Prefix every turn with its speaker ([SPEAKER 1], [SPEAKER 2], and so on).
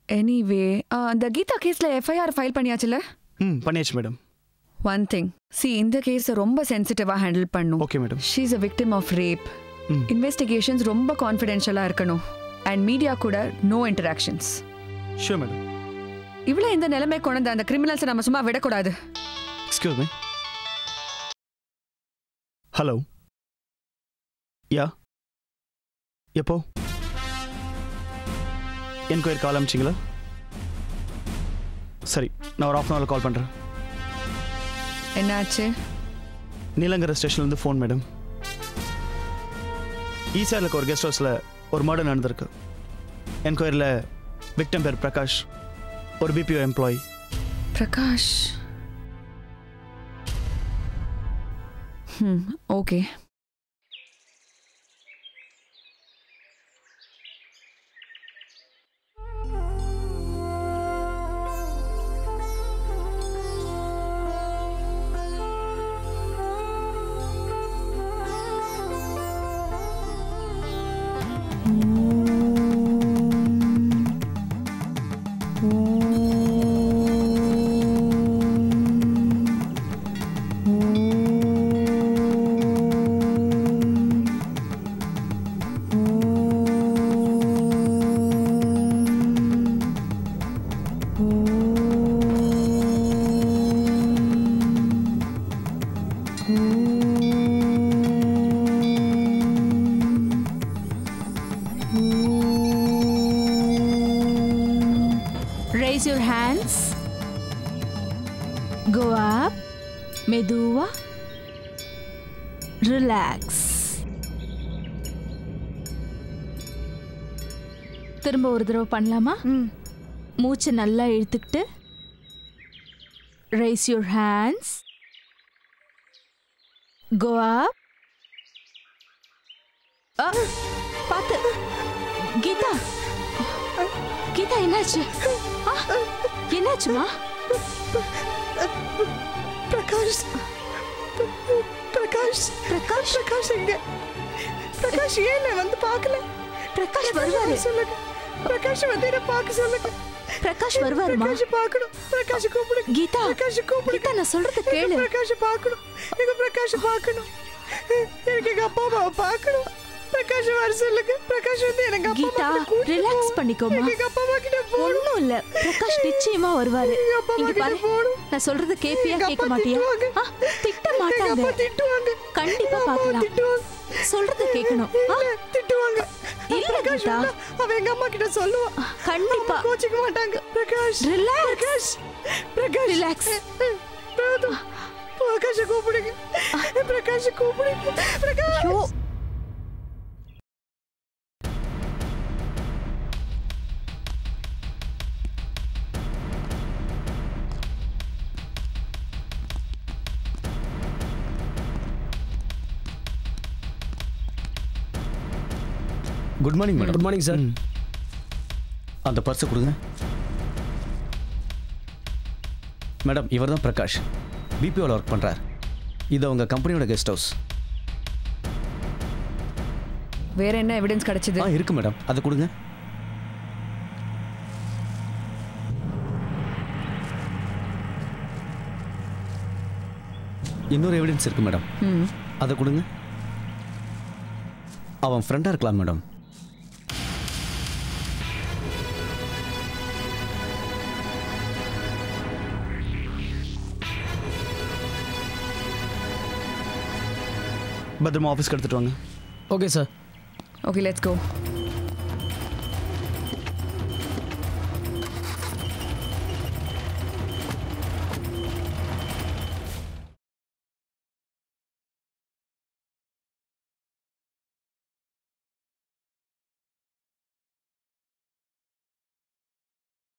[SPEAKER 1] Anyway அந்த கீதா கேஸில் FIR file பண்ணியாச்சுல
[SPEAKER 2] ம் பண்ணியாச்சு மேடம்
[SPEAKER 1] ஒன் திங் சி இந்த கேஸை ரொம்ப சென்சிட்டிவாக ஹேண்டில் பண்ணும்
[SPEAKER 2] okay madam
[SPEAKER 1] she is a victim of rape
[SPEAKER 2] ம்
[SPEAKER 1] இன்வெஸ்டிகேஷன்ஸ் ரொம்ப கான்ஃபிடென்ஷியலாக இருக்கணும் அண்ட் மீடியா கூட நோ இன்டராக்ஷன்ஸ்
[SPEAKER 2] ஷூர் மேடம்
[SPEAKER 1] இவ்வளோ இந்த நிலைமை கொண்டு வந்த அந்த கிரிமினல்ஸை நம்ம சும்மா விடக்கூடாது
[SPEAKER 2] எக்ஸ்கியூஸ் மீ ஹலோ யா எப்போ என்கொயரி கால் அமிச்சிங்களா சரி நான் ஒரு ஆஃப் அன் ஹவரில் கால் பண்ணுறேன்
[SPEAKER 1] என்னாச்சு
[SPEAKER 2] நீலங்கர ஸ்டேஷன்லேருந்து ஃபோன் மேடம் ஈசாரில் இருக்க ஒரு கெஸ்ட் ஹவுஸில் ஒரு மர்டர் நடந்திருக்கு என்கொயரியில் விக்டம் பேர் பிரகாஷ் ஒரு பிபிஓ எம்ப்ளாயி
[SPEAKER 1] பிரகாஷ் ம் okay
[SPEAKER 3] Raise your hands. Go up. மெதுவா ரிலாக்ஸ் திரும்ப ஒரு தடவை பண்ணலாமா மூச்சை நல்லா இழுத்துக்கிட்டு raise your hands go up பார்த்து கீதா கீதா என்னாச்சு ஆ, என்னாச்சுமா
[SPEAKER 4] பிரகாஷ் பிரகாஷ்
[SPEAKER 3] பிரகாஷ்
[SPEAKER 4] பிரகாஷ் எங்க பிரகாஷ் ஏன் நான் வந்து பார்க்கல
[SPEAKER 3] பிரகாஷ் வருவாரு
[SPEAKER 4] சொல்லுங்க பிரகாஷ் வந்து என்ன பார்க்க சொல்லுங்க
[SPEAKER 3] பிரகாஷ் வருவாருமா
[SPEAKER 4] பிரகாஷ் பார்க்கணும் பிரகாஷ் கூப்பிடுங்க
[SPEAKER 3] கீதா
[SPEAKER 4] பிரகாஷ் கூப்பிடுங்க
[SPEAKER 3] கீதா நான் சொல்றத கேளு
[SPEAKER 4] எனக்கு பிரகாஷ் பார்க்கணும் எங்க பிரகாஷ் பார்க்கணும் எனக்கு எங்க அப்பா அம்மாவை பார்க்கணும் பிரகாஷ் வர சொல்லுங்க பிரகாஷ் வந்து எனக்கு அப்பா
[SPEAKER 3] கீதா
[SPEAKER 4] அம்மா கிட்ட கூட்டிட்டு
[SPEAKER 3] ரிலாக்ஸ்
[SPEAKER 4] போகணும்.
[SPEAKER 3] பண்ணிக்கோமா
[SPEAKER 4] எனக்கு எங்க அப்பா அம்மா கிட்ட போகணும்
[SPEAKER 3] ஒண்ணும் இல்ல பிரகாஷ் நிச்சயமா வருவாரு
[SPEAKER 4] எங்க அப்பா அம்மா
[SPEAKER 3] இங்க
[SPEAKER 4] கிட்ட
[SPEAKER 3] பாரு
[SPEAKER 4] போகணும்
[SPEAKER 3] நான் சொல்றது கேப்பியா
[SPEAKER 4] எங்க
[SPEAKER 3] கேட்க
[SPEAKER 4] அப்பா
[SPEAKER 3] மாட்டியா
[SPEAKER 4] திட்டுவாங்க.
[SPEAKER 3] ஆ, திட்ட
[SPEAKER 4] எங்க
[SPEAKER 3] மாட்டாங்க
[SPEAKER 4] அப்பா திட்டுவாங்க
[SPEAKER 3] கண்டிப்பா
[SPEAKER 4] எங்க அம்மா
[SPEAKER 3] பார்க்கலாம்.
[SPEAKER 4] திட்டுவாங்க
[SPEAKER 3] சொல்றது கேட்கணும் ஆ,
[SPEAKER 4] இல்ல, திட்டுவாங்க
[SPEAKER 3] இல்ல,
[SPEAKER 4] பிரகாஷ்
[SPEAKER 3] கீதா.
[SPEAKER 4] வந்தா அவ எங்க அம்மா கிட்ட சொல்லுவா
[SPEAKER 3] கண்டிப்பா
[SPEAKER 4] அம்மா கோச்சிக்க மாட்டாங்க பிரகாஷ்
[SPEAKER 3] Relax.
[SPEAKER 4] பிரகாஷ் பிரகாஷ்
[SPEAKER 3] ரிலாக்ஸ்
[SPEAKER 4] போதும் பிரகாஷ் கூப்பிடுங்க பிரகாஷ் கூப்பிடுங்க பிரகாஷ்
[SPEAKER 3] ஐயோ
[SPEAKER 2] good morning madam
[SPEAKER 5] good morning sir
[SPEAKER 2] அந்த பர்ஸை கொடுங்க மேடம் இவர் தான் பிரகாஷ் பிபிஓவில் ஒர்க் பண்ணுறார் இது அவங்க கம்பெனியோட கெஸ்ட் ஹவுஸ்
[SPEAKER 1] வேற என்ன எவிடன்ஸ் கிடைச்சது
[SPEAKER 2] ஆ இருக்கு மேடம் அதை கொடுங்க இன்னொரு எவிடன்ஸ் இருக்கு மேடம்
[SPEAKER 1] ம்
[SPEAKER 2] அதை கொடுங்க அவன் ஃப்ரெண்டாக இருக்கலாம் மேடம் பத்திரமா ஆஃபீஸ்க்கு எடுத்துட்டு வாங்க
[SPEAKER 5] okay sir
[SPEAKER 1] okay let's go